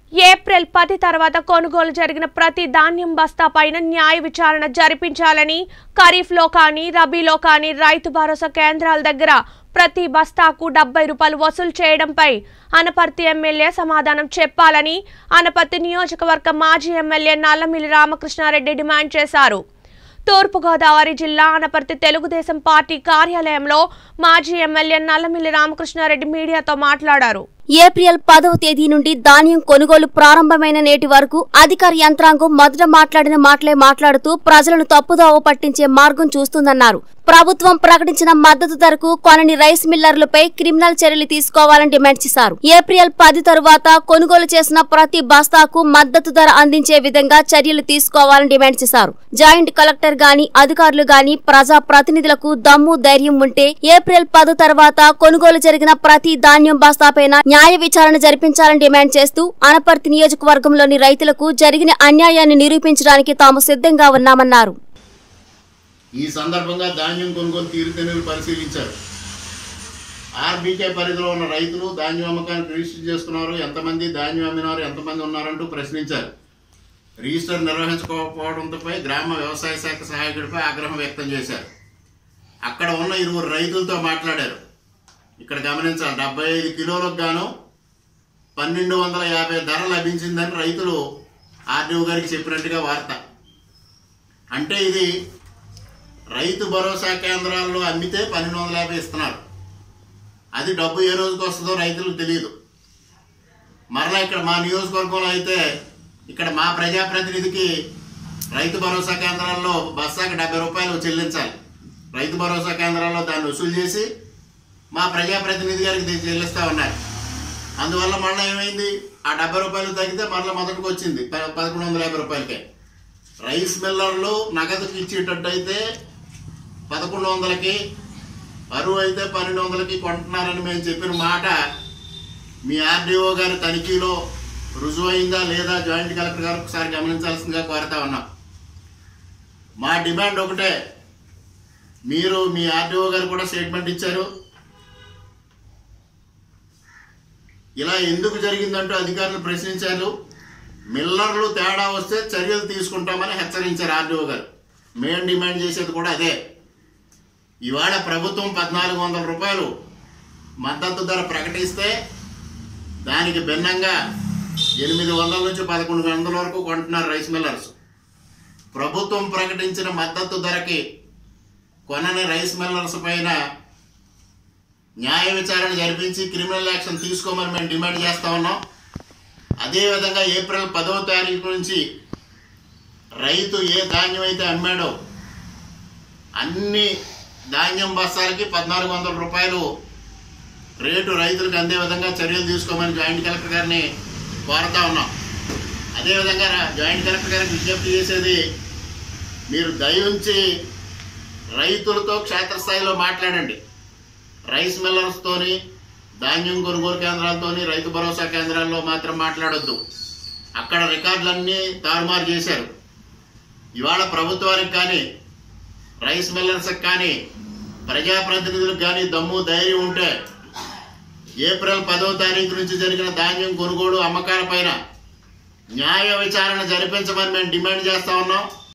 April పది తర్వాత కొనుగోలు జరిగిన ప్రతి ధాన్యం బస్తా పైన న్యాయ విచారణ జరిపించాలని ఖరీఫ్లో కానీ రబీలో కానీ రైతు భరోసా కేంద్రాల దగ్గర ప్రతి బస్తాకు డెబ్బై రూపాయలు వసూలు చేయడంపై అనపర్తి ఎమ్మెల్యే సమాధానం చెప్పాలని అనపర్తి నియోజకవర్గ మాజీ ఎమ్మెల్యే నల్లమిల్లి రామకృష్ణారెడ్డి డిమాండ్ చేశారు తూర్పుగోదావరి జిల్లా అనపర్తి తెలుగుదేశం పార్టీ కార్యాలయంలో మాజీ ఎమ్మెల్యే నల్లమిల్లి రామకృష్ణారెడ్డి మీడియాతో మాట్లాడారు ఏప్రిల్ పదవ తేదీ నుండి ధాన్యం కొనుగోలు ప్రారంభమైన నేటి వరకు అధికార యంత్రాంగం మొదట మాట్లాడిన మాటలే మాట్లాడుతూ ప్రజలను తప్పుదోవ పట్టించే మార్గం చూస్తుందన్నారు ప్రభుత్వం ప్రకటించిన మద్దతు ధరకు కొనని రైస్ మిల్లర్లపై క్రిమినల్ చర్యలు తీసుకోవాలని డిమాండ్ చేశారు ఏప్రిల్ పది తరువాత కొనుగోలు చేసిన ప్రతి బస్తాకు మద్దతు ధర అందించే విధంగా చర్యలు తీసుకోవాలని డిమాండ్ చేశారు జాయింట్ కలెక్టర్ గాని అధికారులు గాని ప్రజా ప్రతినిధులకు దమ్ము ధైర్యం ఉంటే ఏప్రిల్ పది తర్వాత కొనుగోలు జరిగిన ప్రతి ధాన్యం బస్తాపైన న్యాయ విచారణ జరిపించాలని డిమాండ్ చేస్తూ అనపర్తి నియోజకవర్గంలోని రైతులకు జరిగిన అన్యాయాన్ని నిరూపించడానికి తాము సిద్ధంగా ఉన్నామన్నారు ఈ సందర్భంగా ధాన్యం కొనుగోలు తీరుతెన్నులు పరిశీలించారు ఆర్బీకే పరిధిలో ఉన్న రైతులు ధాన్యం అమ్మకానికి రిజిస్టర్ చేసుకున్నారు ఎంతమంది ధాన్యం అమ్మినారు ఎంతమంది ఉన్నారంటూ ప్రశ్నించారు రిజిస్టర్ నిర్వహించుకోకపోవడంపై గ్రామ వ్యవసాయ శాఖ సహాయకుడిపై ఆగ్రహం వ్యక్తం చేశారు అక్కడ ఉన్న ఇరువురు రైతులతో మాట్లాడారు ఇక్కడ గమనించాలి డెబ్బై ఐదు కిలోలకు గాను పన్నెండు వందల యాభై ధర లభించిందని రైతులు ఆర్డీఓ గారికి చెప్పినట్టుగా వార్త అంటే ఇది రైతు భరోసా కేంద్రాల్లో అమ్మితే పన్నెండు వందల యాభై ఇస్తున్నారు అది డబ్బు ఏ రోజుకి వస్తుందో రైతులకు తెలియదు మరలా ఇక్కడ మా నియోజకవర్గంలో అయితే ఇక్కడ మా ప్రజాప్రతినిధికి రైతు భరోసా కేంద్రాల్లో బస్తాకి డెబ్బై రూపాయలు చెల్లించాలి రైతు భరోసా కేంద్రాల్లో దాన్ని వసూలు చేసి మా ప్రజాప్రతినిధి గారికి ఇది చెల్లిస్తూ ఉన్నారు అందువల్ల మళ్ళీ ఏమైంది ఆ డెబ్బై రూపాయలు తగ్గితే మళ్ళీ మొదటికి వచ్చింది ప- పదకొండు వందల యాభై రూపాయలకే రైస్ మిల్లర్లు నగదుకి ఇచ్చేటట్టు అయితే పదకొండు వందలకి అరువు అయితే పన్నెండు వందలకి కొంటున్నారని మేము చెప్పిన మాట మీ ఆర్డీఓ గారి తనిఖీలో రుజువైందా లేదా జాయింట్ కలెక్టర్ గారు ఒకసారి గమనించాల్సిందిగా కోరుతా ఉన్నాం మా డిమాండ్ ఒకటే మీరు మీ ఆర్డీఓ గారు కూడా స్టేట్మెంట్ ఇచ్చారు ఇలా ఎందుకు జరిగిందంటూ అధికారులు ప్రశ్నించారు మిల్లర్లు తేడా వస్తే చర్యలు తీసుకుంటామని హెచ్చరించారు ఆర్డీఓ గారు మేము డిమాండ్ చేసేది కూడా అదే ఇవాళ ప్రభుత్వం పద్నాలుగు వందల రూపాయలు మద్దతు ధర ప్రకటిస్తే దానికి భిన్నంగా ఎనిమిది వందల నుంచి పదకొండు వందల వరకు కొంటున్నారు రైస్ మిల్లర్స్ ప్రభుత్వం ప్రకటించిన మద్దతు ధరకి కొనని రైస్ మిల్లర్స్ పైన న్యాయ విచారణ జరిపించి క్రిమినల్ యాక్షన్ తీసుకోమని మేము డిమాండ్ చేస్తా ఉన్నాం అదేవిధంగా ఏప్రిల్ పదవ తారీఖు నుంచి రైతు ఏ ధాన్యం అయితే అమ్మాడో అన్ని ధాన్యం బస్తాలకి పద్నాలుగు వందల రూపాయలు రేటు రైతులకు అందే విధంగా చర్యలు తీసుకోమని జాయింట్ కలెక్టర్ గారిని కోరుతా ఉన్నాం అదేవిధంగా రా- జాయింట్ కలెక్టర్ గారికి విజ్ఞప్తి చేసేది మీరు దయించి రైతులతో క్షేత్రస్థాయిలో మాట్లాడండి రైస్ మిల్లర్స్తోని ధాన్యం కొనుగోలు కేంద్రాలతోని రైతు భరోసా కేంద్రాల్లో మాత్రం మాట్లాడొద్దు అక్కడ రికార్డులన్నీ తారుమారు చేశారు ఇవాళ ప్రభుత్వానికి కానీ రైస్ మిల్లర్స్కి కానీ ప్రజాప్రతినిధులకు కానీ దమ్ము ధైర్యం ఉంటే ఏప్రిల్ పదవ తారీఖు నుంచి జరిగిన ధాన్యం కొనుగోలు అమ్మకాల పైన న్యాయ విచారణ జరిపించమని మేము డిమాండ్ చేస్తా ఉన్నాం